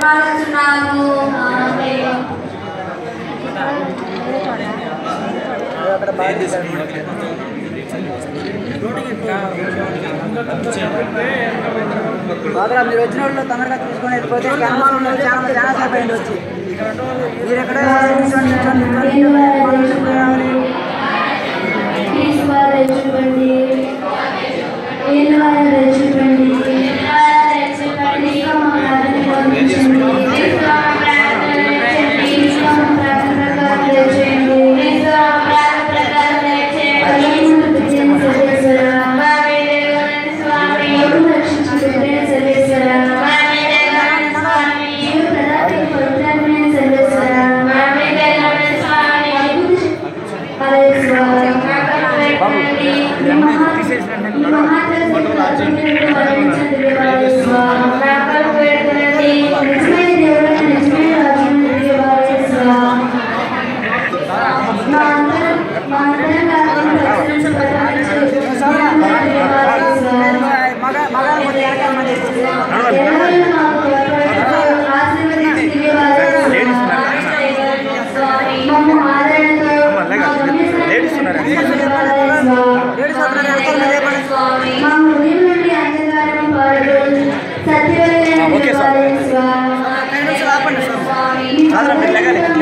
బ్రతిమాలుచున్నాము ఆమేన్ బాగా మీరు వచ్చిన వాళ్ళు తొందరగా తీసుకొని వెళ్ళిపోతే కనుమలు ఉన్నది చాలా చాలా సేపు అయింది వచ్చి మీరు ఎక్కడ నిల్చోండి, నిల్చోండి, నిల్చోండి. మనం చూసుకుని రావాలి. ఈశ్వరచుకోండి ఈశ్వరచుకోండి ఈశ్వరచుకోండి కమలాన్ని పొందించండి ఈశ్వర ప్రార్థన చేయండి ఈశ్వర ప్రార్థన చేయండి ఈశ్వర ప్రార్థన చేయండి సర్వేశ్వర మావి దేవుని స్వామి రక్షించుకునే సర్వేశ్వర మావి దేవుని స్వామి ప్రదాత పవిత్రమైన సర్వేశ్వర మావి దేవుని స్వామి హరే మగ మగాళ్ళు కొద్దిగా వెనకాల మంది లేడీస్ వస్తున్నారు, వెనకాల మంది చెప్పండి. సత్యమైన ఐదు నిమిషాలు ఆపండి సార్. రాదురా, మీరు లెగాలి.